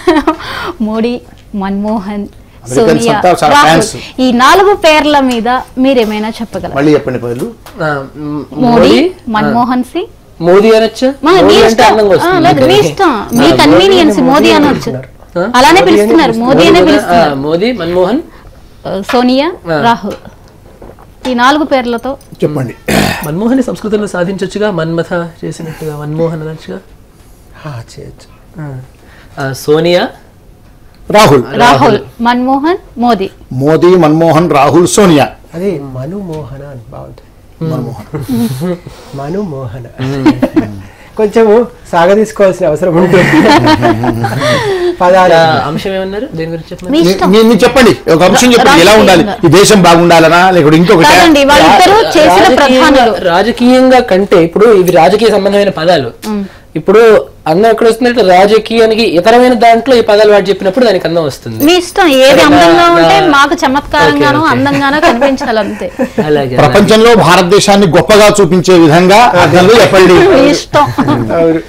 మోడీ మన్మోహన్ Americans సోనియా అంతా చాలా రాహుల్ fans. ఈ నాలుగు పేర్ల మీద మీరేమైనా చెప్పగలరా మళ్ళీ చెప్పండి పదులు ఆ, మ్, మోడీ ఆ, మన్మోహన్ సింగ్ మోదీ అనొచ్చా మా మీ మోడీ అంటే ఇష్టం అందంగా ఆ, వస్తుంది లేదు మీ నాకు. ఇష్టం మీ ఆ, కన్వీనియన్స్ మోదీ మోదీ అని అనొచ్చు ఆ? అలానే మోదీ అని పిలుస్తున్నారు మోదీ అనే మోదీ కూడా, ఆ, పిలుస్తున్నారు మోదీ మన్మోహన్ ఆ, సోనియా ఆ. రాహుల్ ఈ నాలుగు పేర్లతో చెప్పండి మన్మోహన్ సంస్కృతంలో సాధించొచ్చుగా మన్మథ చేసినట్టుగా మన్మోహన్ అనొచ్చుగా ఆ, చేయొచ్చు ఆ. ఆ, సోనియా రాహుల్ రాహుల్ మన్మోహన్ మోదీ మోదీ మన్మోహన్ రాహుల్ సోనియా అది మనుమోహన అని బాగుంటుంది మనుమోహన కొంచెము సాగదీసుకోవాల్సిన అవసరం ఉంటుంది పదాలు ఆ, అంశం ఏమన్నారు దేని గురించి చెప్పమన్నారు మీ మీ- ఇష్టం మీ- మీరు చెప్పండి ఒక అంశం చెప్పండి ఎలా ఉండాలి ఈ దేశం బాగుండాలనా లేకపోతే ఇంకొకటి కాదండి వాళ్ళిద్దరూ చేసిన రాజకీయంగా- ప్రధానులు రాజకీయంగా కంటే ఇప్పుడు ఇవి రాజకీయ సంబంధమైన పదాలు ఇప్పుడు అందం ఎక్కడ వస్తుందంటే రాజకీయానికి ఇతరమైన దాంట్లో ఈ పదాలు వాడు చెప్పినప్పుడు దానికి అందం వస్తుంది మీ ఇష్టం ఏది సరే, అందంగా నా- ఉంటే నా- మాకు చమత్కారంగానో ఓకే, ఓకే. అందంగానో కనిపించాలి అంతే అలాగే అలాగే. ప్రపంచంలో భారతదేశాన్ని గొప్పగా చూపించే విధంగా అర్థంలో చెప్పండి మీ ఇష్టం అవును.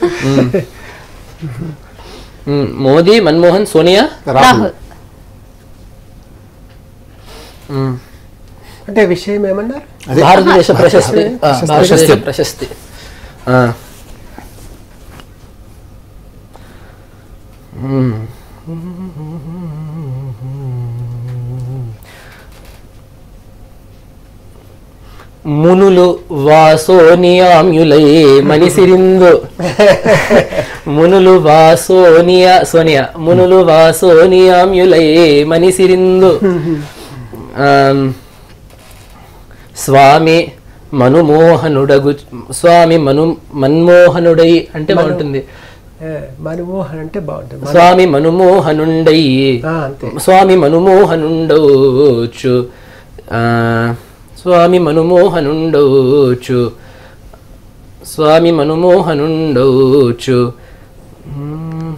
ఉమ్, మోదీ మన్మోహన్ సోనియా రాహుల్ రాహుల్ ఉమ్, అంటే విషయం ఏమన్నారు అదే. భారతదేశ ప్రశస్తి ఆ, భారతదేశ ప్రశస్తి. ప్రశస్తి ఆ. ఉమ్. మునులు వాసోనియామ్యులై మనిసిరిందు మునులు వాసోనియా సోనియా మునులు వాసోనియామ్యులై మనిసిరిందు ఆమ్, స్వామి మనుమోహనుడగు స్వామి మను మన్మోహనుడై అంటే బాగుంటుంది ఏ, మనుమోహన్ అంటే బాగుంటుంది మన- స్వామి మనుమోహనుండై ఆ, అంతే స్వామి మనుమోహనుండవచ్చు ఆ, స్వామి మనుమోహనుండవచ్చు స్వామి మనుమోహనుండవచ్చు మ్మ్.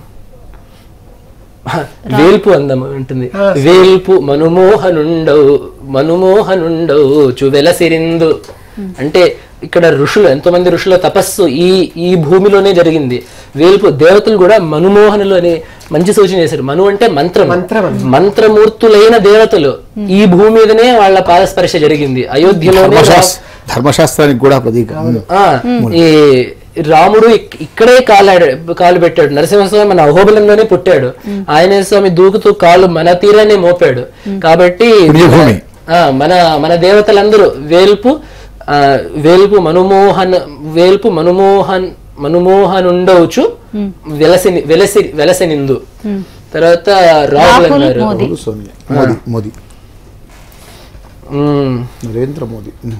వేల్పు అందం ఉంటుంది ఆ, వేల్పు మనుమోహనుండవు మనుమోహనుండవచ్చు వెలసిరిందు అంటే ఇక్కడ ఋషులు ఎంతో మంది ఋషుల తపస్సు ఈ ఈ భూమిలోనే జరిగింది వేల్పు దేవతలు కూడా మనుమోహనులు అని మంచి సూచన చేశారు మను అంటే మంత్రం మంత్రం అని. మంత్రమూర్తులైన దేవతలు ఈ భూమి మీదనే వాళ్ళ పాదస్పర్శ జరిగింది అయోధ్యలోనే ధర్మశాస్- ధర్మశాస్త్రానికి కూడా ప్రతీక ఆ, ఈ రాముడు ఇక్- ఇక్కడే కాలాడు కాలు పెట్టాడు నరసింహస్వామి మన అహోబలంలోనే పుట్టాడు ఆంజనేయ స్వామి దూకుతూ కాలు మన తీరానే మోపాడు కాబట్టి పుణ్యభూమి. ఆ, మన మన దేవతలందరూ వేల్పు ఆ, వేల్పు మనుమోహన్ వేల్పు మనుమోహన్ మనుమోహనుండవచ్చు వెలసి వెలసి వెలసనిందు తర్వాత రాహుల్ రాహుల్ అన్నారు మోదీ. రాహుల్ సోనియా మోదీ మోదీ మ్మ్. నరేంద్ర మోదీ ఉమ్.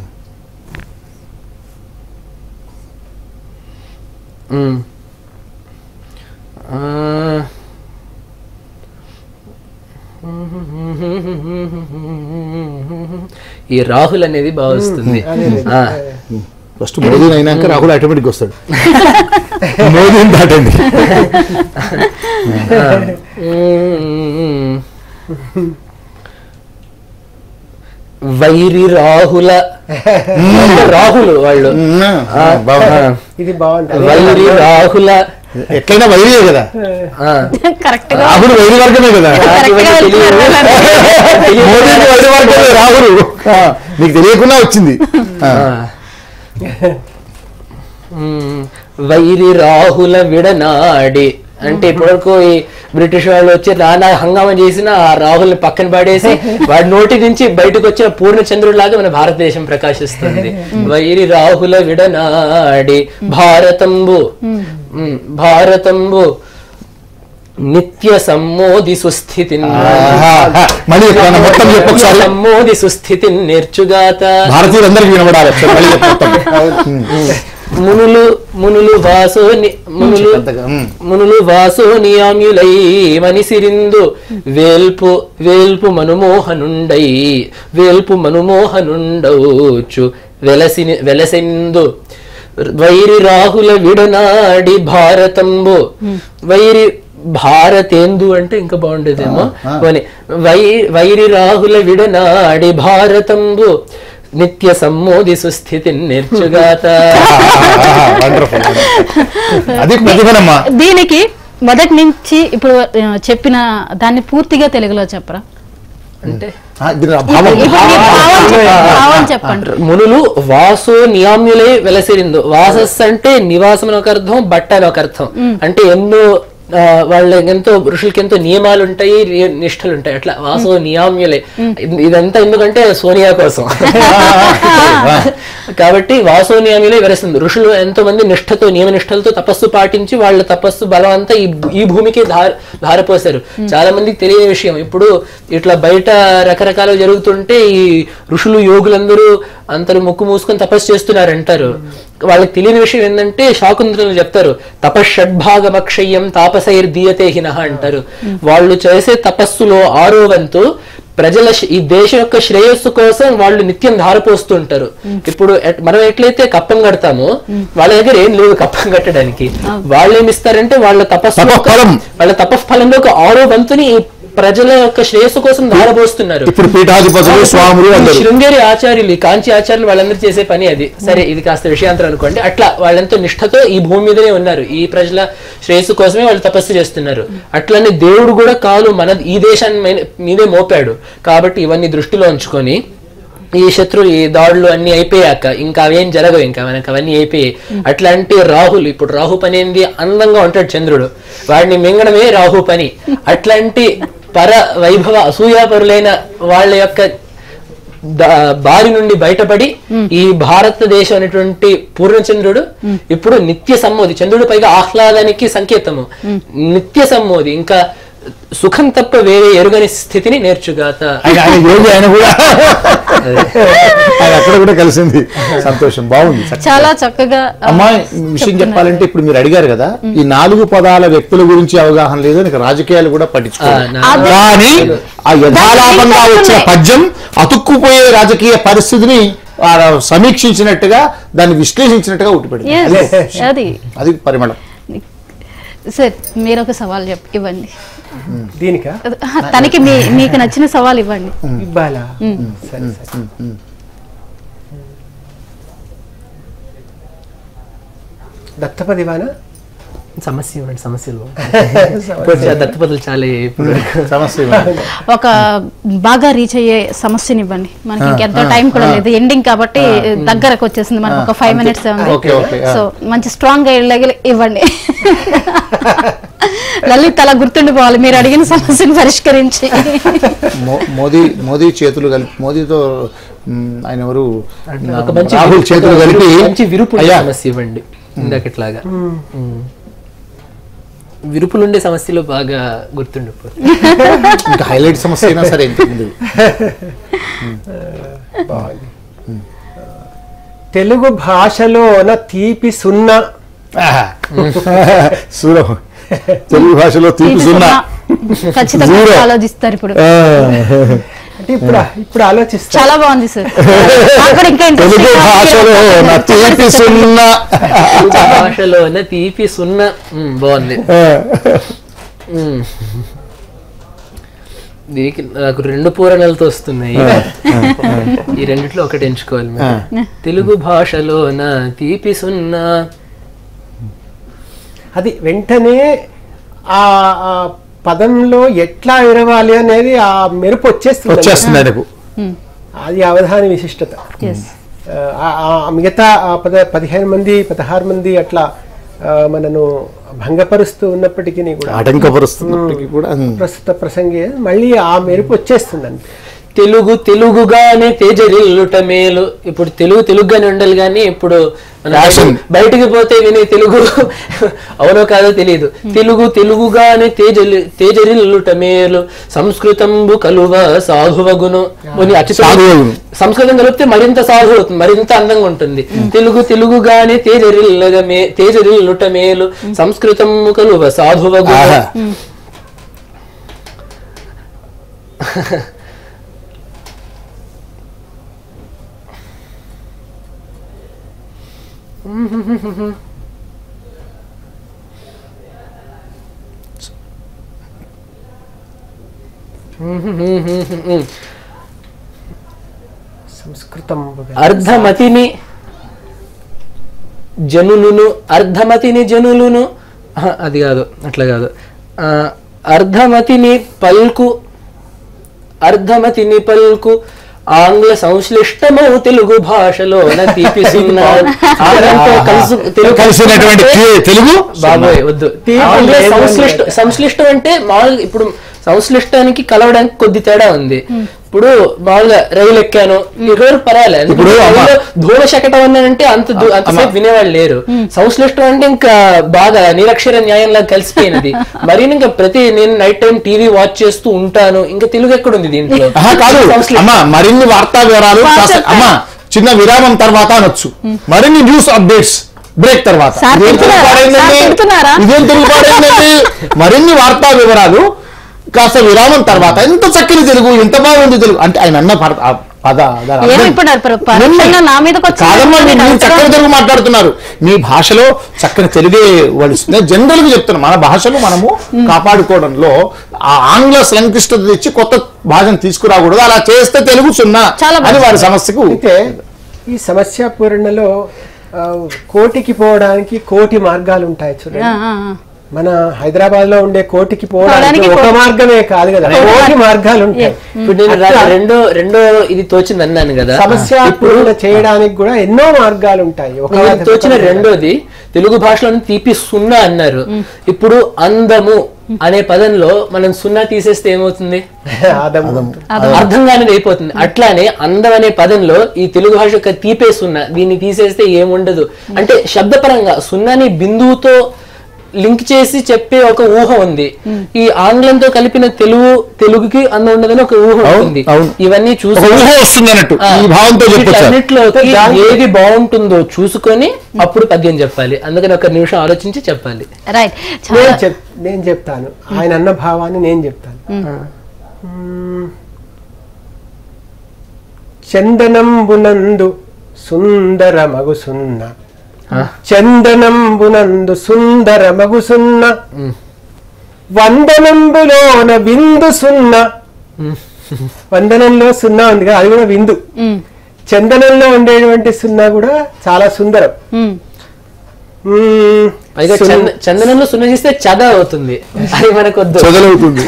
మ్మ్. ఆ. ఈ రాహుల్ అనేది బాగా వస్తుంది ఆ. ఫస్ట్ మోదీ అయినాక రాహుల్ ఆటోమేటిక్ వస్తాడు మోదీని దాటండి మ్మ్. వైరి రాహుల రాహుల్ వాళ్ళు ఆ, బాగుంది. ఇది బాగుంటుంది వైరి రాహుల ఎట్లయినా వైరియే కదా ఆ. కరెక్ట్ గా రాహుల్ వైరి వర్గమే కదా కరెక్ట్ గా తెలియదు. వెళ్తున్నారు. మోదీకి వైరి వర్గమే రాహుల్ ఆ, నీకు తెలియకుండా వచ్చింది ఆ. మ్మ్. వైరి రాహుల విడనాడి అంటే ఇప్పటివరకు ఈ బ్రిటిష్ వాళ్ళు వచ్చి నానా హంగామా చేసిన ఆ రాహుల్ని పక్కన పడేసి వాడి నోటి నుంచి బయటకు వచ్చిన పూర్ణచంద్రుడిలాగా మన భారతదేశం ప్రకాశిస్తుంది వైరి రాహుల విడనాడి భారతంబు మ్మ్. భారతంబు నిత్య సమ్మోది సుస్థితి ఆహా, మళ్ళీ మన మొత్తం చెప్పు ఒకసారి సమ్మోది సుస్థితి నేర్చుగాత భారతీయులందరికీ వినబడాలి ఒకసారి మళ్ళీ చెప్పు మొత్తం. మునులు మునులు వాసో ని- మునులు పెద్దగా, ఉమ్. మునులు వాసో నియామ్యులై మనిసిరిందు వేల్పు వేల్పు మనుమోహనుండై వేల్పు మనుమోహనుండవచ్చు వెలసి వెలసిందు వైరి రాహుల విడనాడి భారతంబు వైరి భారతేందు అంటే ఇంకా బాగుండేదేమో ఆ. పోనీ. వై వైరి రాహుల విడనాడి భారతంబు నిత్య సమ్మోది సుస్థితి నేర్చుగాత వండర్ఫుల్ అది ప్రతిభనమ్మా దీనికి మొదటి నుంచి ఇప్పుడు ఆ, చెప్పిన దాన్ని పూర్తిగా తెలుగులో చెప్పరా అంటే ఆ, దీని భావం ఇప్పుడు మీ భావం చెప్పండి. భావం చెప్పండి మునులు వాసు నియామ్యులై వెలసిరిందు వాసస్ అంటే నివాసం అని ఒక అర్థం బట్ట అని ఒక అర్థం అంటే ఎన్నో ఆ, వాళ్ళ ఎంతో ఋషులకి ఎంతో నియమాలు ఉంటాయి రి- నిష్ఠలు ఉంటాయి అట్లా వాసో నియామ్యులే ఇది- ఇదంతా ఎందుకంటే సోనియా కోసం కాబట్టి వాసో నియామ్యులే వెలసింది ఋషులు ఎంతో మంది నిష్ఠతో నియమ నిష్ఠలతో తపస్సు పాటించి వాళ్ళ తపస్సు బలం అంతా ఈ ఈ భూమికి ధార ధారపోసారు చాలా మందికి తెలియని విషయం ఇప్పుడు ఇట్లా బయట రకరకాలు జరుగుతుంటే ఈ ఋషులు యోగులందరూ అందరూ ముక్కు మూసుకొని తపస్సు చేస్తున్నారు అంటారు వాళ్ళకి తెలియని విషయం ఏంటంటే శాకుంతలు చెప్తారు తపషడ్భాగమక్షయ్యం తాపసైర్ దీయతే హినః అంటారు వాళ్ళు చేసే తపస్సులో ఆరో వంతు ప్రజల శ- ఈ దేశం యొక్క శ్రేయస్సు కోసం వాళ్ళు నిత్యం ధారపోస్తుంటారు ఇప్పుడు ఎట్- మనం ఎట్లయితే కప్పం కడతామో వాళ్ళ దగ్గర ఏం లేదు కప్పం కట్టడానికి వాళ్ళు ఏమి ఇస్తారంటే వాళ్ళ తపస్సు యొక్క- తపఫలం. వాళ్ళ తపఫలంలో ఒక ఆరో వంతుని ఈ ప్రజల యొక్క శ్రేయస్సు కోసం ధారపోస్తున్నారు ఇప్పుడు పీఠాధిపతులు స్వాములు ఈ అందరూ శృంగేరి ఆచార్యులు ఈ కాంచి ఆచార్యులు వాళ్ళందరూ చేసే పని అది సరే ఇది కాస్త విషయాంతరం అనుకోండి అట్లా వాళ్ళంతా నిష్ఠతో ఈ భూమి మీదనే ఉన్నారు ఈ ప్రజల శ్రేయస్సు కోసమే వాళ్ళు తపస్సు చేస్తున్నారు అట్లనే దేవుడు కూడా కాలు మన ఈ దేశాన్ని మీద- మీదే మోపాడు కాబట్టి ఇవన్నీ దృష్టిలో ఉంచుకొని ఈ శత్రులు ఈ దాడులు అన్ని అయిపోయాక ఇంకా అవేం జరగవు ఇంకా మనకు అవన్నీ అయిపోయాయి అట్లాంటి రాహుల్ ఇప్పుడు రాహు పని ఏంది అందంగా ఉంటాడు చంద్రుడు వాడిని మింగడమే రాహు పని అట్లాంటి పర వైభవ అసూయాపరులైన వాళ్ళ యొక్క ద- బారి నుండి బయటపడి ఈ భారతదేశం అనేటువంటి పూర్ణచంద్రుడు ఇప్పుడు నిత్య సమ్మోది చంద్రుడు పైగా ఆహ్లాదానికి సంకేతము నిత్య సమ్మోది ఇంకా సుఖం తప్ప వేరే ఎరుగని స్థితిని నేర్చుగాత ఆయన ఆయన యోగి ఆయన కూడా ఆయన అక్కడ కూడా కలిసింది సంతోషం బాగుంది చక్కగా. చాలా చక్కగా ఆ, అమ్మాయి విషయం చెప్పాలంటే ఇప్పుడు మీరు అడిగారు కదా ఈ నాలుగు పదాల వ్యక్తుల గురించి అవగాహన లేదు నీకు రాజకీయాలు కూడా పట్టించుకోవాలి ఆ, నా- కానీ ఆ యథాలాపంగా వచ్చిన పద్యం అతుక్కుపోయే రాజకీయ పరిస్థితిని ఆ సమీక్షించినట్టుగా దాన్ని విశ్లేషించినట్టుగా ఉట్టిపడింది yes, అదే అది అది పరిమళం సార్ మీరు ఒక సవాల్ చెప్ ఇవ్వండి దీనికా ఆ, తనకి మీ మీకు నచ్చిన సవాల్ ఇవ్వండి ఇవ్వాలా సరే సరే దత్తపదివానా సమస్య ఇవ్వండి సమస్యలు కొంచెం దత్తపదులు చాలా ఇప్పుడు సమస్య ఇవ్వండి. ఒక బాగా రీచ్ అయ్యే సమస్యని ఇవ్వండి మనకి ఇంకెంతో టైం కూడా లేదు ఎండింగ్ కాబట్టి దగ్గరకు వచ్చేసింది మనకు ఒక ఫైవ్ మినిట్స్ ఉంది ఓకే, ఓకే, ఆ. సో మంచి స్ట్రాంగ్ గా ఇళ్ళకి ఇవ్వండి లలిత్ అలా గుర్తుండిపోవాలి మీరు అడిగిన సమస్యను పరిష్కరించి మో- మోదీ మోదీ చేతులు కలిపి మోదీతో మ్, ఆయన ఎవరు ఒక మంచి రాహుల్ చేతులు కలిపి మంచి విరుపు అయ్యా సమస్య ఇవ్వండి ఇందాకట్లాగా ఉమ్. విరుపులుండే సమస్యలు బాగా గుర్తుండిపోతుంది ఇంకా హైలైట్ సమస్య అయినా సరే ఇంతకుముందు బాగుంది తెలుగు భాషలోన తీపి సున్నా ఆహా. సూరం తెలుగు భాషలో తీపి సున్నా ఖచ్చితంగా Zero. ఆలోచిస్తారు ఇప్పుడు ఆ. అంటే ఇప్పుడు ఇప్పుడు ఆలోచిస్తా చాలా బాగుంది సార్ నాకు కూడా ఇంకా తెలుగు interesting గా భాషలో నా తీపి సున్నా తెలుగు భాషలోన తీపి సున్నా ఉమ్, బాగుంది ఆ. ఉమ్. దీనికి నాకు రెండు పూరణలతో వస్తున్నాయి ఈ రెండిట్లో ఒకటి ఎంచుకోవాలి మీరు. తెలుగు భాషలోన తీపి సున్నా అది వెంటనే ఆ ఆ పదంలో ఎట్లా విరవాలి అనేది ఆ మెరుపు వచ్చేస్తుంది వచ్చేస్తుంది ఆయనకు అది అవధాని విశిష్టత ఎస్ ఆ- ఆ మిగతా ఆ పద పదిహేను మంది పదహారు మంది అట్లా ఆ, మనను భంగపరుస్తూ ఉన్నప్పటికీ కూడా ఆటంకపరుస్తున్నప్పటికీ కూడా ఉమ్. ప్రస్తుత ప్రసంగే మళ్ళీ ఆ మెరుపు వచ్చేస్తుందండి తెలుగు తెలుగుగానే తేజరిల్లుట మేలు ఇప్పుడు తెలుగు తెలుగుగానే ఉండాలి కానీ ఇప్పుడు మనం Fashion. బయటికి- బయటికి పోతే వినే తెలుగు అవునో కాదో తెలియదు తెలుగు తెలుగుగానే తేజలి తేజరిల్లుట మేలు సంస్కృతంబు కలువ సాధువగును పోనీ అతి సాధువగును. సంస్కృతం కలిపితే మరింత సాధు అవుతుంది మరింత అందంగా ఉంటుంది తెలుగు తెలుగుగానే తేజరిల్లగ మే తేజరిల్లుట మేలు సంస్కృతము కలువ సాధువగును ఆహా. సంస్కృతం అర్ధమతిని జనులును అర్ధమతిని జనులును ఆహా, అది కాదు అట్లా కాదు ఆ, అర్ధమతిని పల్కు అర్ధమతిని పల్కు ఆంగ్ల సంశ్లిష్టము తెలుగు భాషలో తీపిస్తున్న ఆంగ్లంతో కలుసు తెలుగు కలిసినటువంటి తే- తెలుగు బాబోయ్ వద్దు తీపి ఆంగ్ల లేదు సంశ్లిష్ట సంశ్లిష్టం అంటే మామూలుగా ఇప్పుడు సంశ్లిష్టానికి కలవడానికి కొద్ది తేడా ఉంది ఇప్పుడు మామూలుగా రైలు ఎక్కాను ఇక్కడ పర్వాలేదు ఇప్పుడు అమ్మ- ధూళ శకటం అన్నానంటే అంత దూ- అంతసేపు వినేవాళ్ళు లేరు సంశ్లిష్టం అంటే ఇంకా బాగా నిరక్షర న్యాయంలా కలిసిపోయినది మరి ఇంకా ప్రతి నేను నైట్ టైం టీవీ వాచ్ చేస్తూ ఉంటాను ఇంకా తెలుగు ఎక్కడుంది దీంట్లో ఆహా, కాదు సంశ్లిష్టం. అమ్మా మరిన్ని వార్తా వివరాలు బాగా కాస్త- చెప్పారు. అమ్మా చిన్న విరామం తర్వాత అనొచ్చు మరిన్ని న్యూస్ అప్డేట్స్ బ్రేక్ తర్వాత సార్ ఇదేం తెలుగు తిడుతున్నారా? పాడైందండి? సార్ తిడుతున్నారా? ఇదేం తెలుగు పాడైందండి మరిన్ని వార్తా వివరాలు కాస్త విరామం తర్వాత ఎంత చక్కని తెలుగు ఎంత బాగుంది తెలుగు అంటే ఆయన అన్న పద ఆ పద దాని అర్థం- ఏమైపోయినారు పర- పరోక్షంగా నా మీదకి వచ్చి కాదమ్మా మీరు మీరు చక్కని తెలుగు మాట్లాడుతున్నారు మీ భాషలో చక్కని తెలుగే వలుస్తుంది జనరల్ గా చెప్తున్నాను మన భాషను మనము కాపాడుకోవడంలో ఆ ఆంగ్ల సంక్లిష్టత తెచ్చి కొత్త భాషను తీసుకురాకూడదు అలా చేస్తే తెలుగు సున్నా చాలా అని వారి బాగుంది. సమస్యకు అయితే ఈ సమస్య పూరణలో ఆ, కోటికి పోవడానికి కోటి మార్గాలు ఉంటాయి చూడండి ఆ, ఆ, ఆ. మన హైదరాబాద్ లో ఉండే కోటికి పోవడానికి పోవడానికి ఒక కో- మార్గమే కాదు కదా కోటి మార్గాలు ఉంటాయి ఇప్పుడు నేను రా- అట్లా రెండో రెండో ఇది తోచింది అన్నాను కదా సమస్య పూరణ చేయడానికి కూడా ఎన్నో మార్గాలు ఉంటాయి ఒక నాకు తోచిన రెండోది తెలుగు భాషలో తీపి సున్నా అన్నారు ఇప్పుడు అందము అనే పదంలో మనం సున్నా తీసేస్తే ఏమవుతుంది ఆదము అర్థం కానిది అయిపోతుంది అట్లానే అందం అనే పదంలో ఈ తెలుగు భాష యొక్క తీపే సున్నా దీన్ని తీసేస్తే ఏముండదు అంటే శబ్దపరంగా సున్నాని బిందువుతో లింక్ చేసి చెప్పే ఒక ఊహ ఉంది ఈ ఆంగ్లంతో కలిపిన తెలుగు తెలుగుకి అందం ఉండదని ఒక ఊహ అవును, ఉంటుంది అవును. ఇవన్నీ ఒక చూసి ఊహ వస్తుంది అన్నట్టు ఆ, ఈ భావంతో చెప్పొచ్చు వీటన్నిటిలోకి దానికి- ఏది బాగుంటుందో చూసుకొని అప్పుడు పద్యం చెప్పాలి అందుకని ఒక నిమిషం ఆలోచించి చెప్పాలి రైట్ నేను చాలా చెప్ నేను చెప్తాను ఆయన అన్న భావాన్ని నేను చెప్తాను మ్మ్. చందనంబునందు సుందర మగు సున్న చందనంబునందు సుందర మగు సున్న వందనంబులోన విందు సున్న వందనంలో సున్నా ఉంది కదా అది కూడా విందు ఉమ్, చందనంలో ఉండేటువంటి సున్నా కూడా చాలా సుందరం ఉమ్. మ్మ్. పైగా సున్- చంద- చందనంలో సున్న చేస్తే చద అవుతుంది అది మనకొద్దు చదలవుతుంది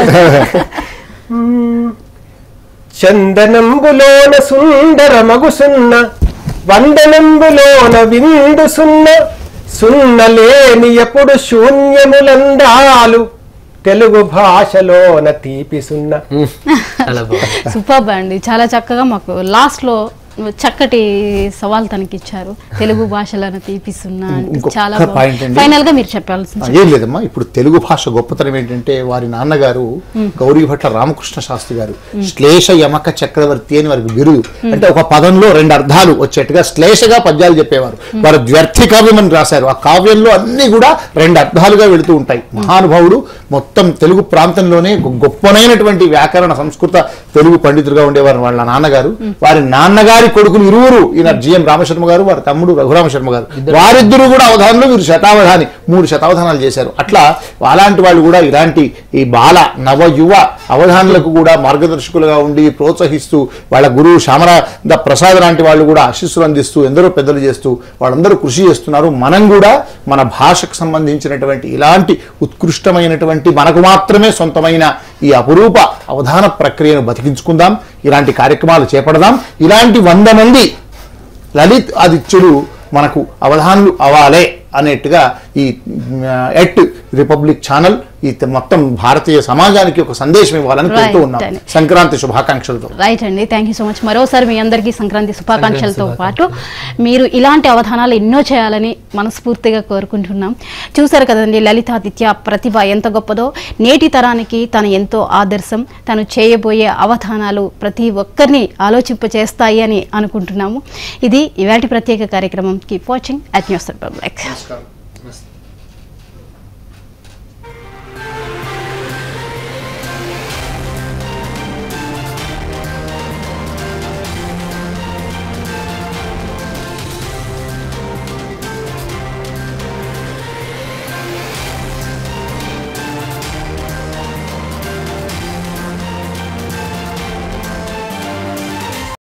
చందనంబులోన సుందర మగు సున్న వందనంబులోన విందు సున్న సున్నలేని ఎప్పుడు శూన్యములందాలు తెలుగు భాషలోన తీపి సున్న ఉమ్, చాలా బాగుంది సూపర్బ్ అండి చాలా చక్కగా మాకు లాస్ట్ లో చక్కటి సవాల్ తనకి ఇచ్చారు తెలుగు భాషలను తీపిస్తున్నా అంటే ఇంకొక చాలా point అండి. ఫైనల్ గా మీరు చెప్పాల్సింది ఆ, ఏం లేదమ్మా ఇప్పుడు తెలుగు భాష గొప్పతనం ఏంటంటే వారి నాన్నగారు గౌరీభట్ల రామకృష్ణ శాస్త్రి గారు శ్లేష యమక చక్రవర్తి అని వారికి బిరుదు అంటే ఒక పదంలో రెండు అర్థాలు వచ్చేట్టుగా శ్లేషగా పద్యాలు చెప్పేవారు వారు ద్వ్యర్థి కావ్యం అని రాశారు ఆ కావ్యంలో అన్ని కూడా రెండు అర్థాలుగా వెళుతూ ఉంటాయి మహానుభావుడు మొత్తం తెలుగు ప్రాంతంలోనే గొ- గొప్పనైనటువంటి వ్యాకరణ సంస్కృత తెలుగు పండితులుగా ఉండేవారు వాళ్ళ నాన్నగారు వారి నాన్నగారి కొడుకులు ఇరువురు ఈయన జిఎం రామశర్మ గారు వారి తమ్ముడు రఘురామ శర్మ గారు వారిద్దరూ కూడా అవధానంలో వీరు శతావధాని మూడు శతావధానాలు చేశారు అట్లా అలాంటి వాళ్ళు కూడా ఇలాంటి ఈ బాల నవ యువ అవధానులకు కూడా మార్గదర్శకులుగా ఉండి ప్రోత్సహిస్తూ వాళ్ళ గురువు శ్యామరాధ ప్రసాద్ లాంటి వాళ్ళు కూడా ఆశీస్సులు అందిస్తూ ఎందరో పెద్దలు చేస్తూ వాళ్ళందరూ కృషి చేస్తున్నారు మనం కూడా మన భాషకు సంబంధించినటువంటి ఇలాంటి ఉత్కృష్టమైనటువంటి మనకు మాత్రమే సొంతమైన ఈ అపురూప అవధాన ప్రక్రియను బతికించుకుందాం ఇలాంటి కార్యక్రమాలు చేపడదాం ఇలాంటి వంద మంది లలిత్ ఆదిత్యుడు మనకు అవధానులు అవ్వాలే అనేట్టుగా ఈ ఆ, ఎట్ రిపబ్లిక్ ఛానల్ ఈ త- మొత్తం భారతీయ సమాజానికి ఒక సందేశం ఇవ్వాలని కోరుతూ Right ఉన్నాం అండి. సంక్రాంతి శుభాకాంక్షలతో రైట్ అండి థ్యాంక్ యూ సో మచ్ మరోసారి మీ అందరికీ సంక్రాంతి శుభాకాంక్షలతో పాటు మీరు ఇలాంటి అవధానాలు ఎన్నో చేయాలని మనస్ఫూర్తిగా కోరుకుంటున్నాం చూసారు కదండి లలితాదిత్య ప్రతిభ ఎంత గొప్పదో నేటి తరానికి తను ఎంతో ఆదర్శం తను చేయబోయే అవధానాలు ప్రతి ఒక్కరిని ఆలోచింపచేస్తాయి అని అనుకుంటున్నాము ఇది ఇవాటి ప్రత్యేక కార్యక్రమం keep watching at news republic నమస్కారం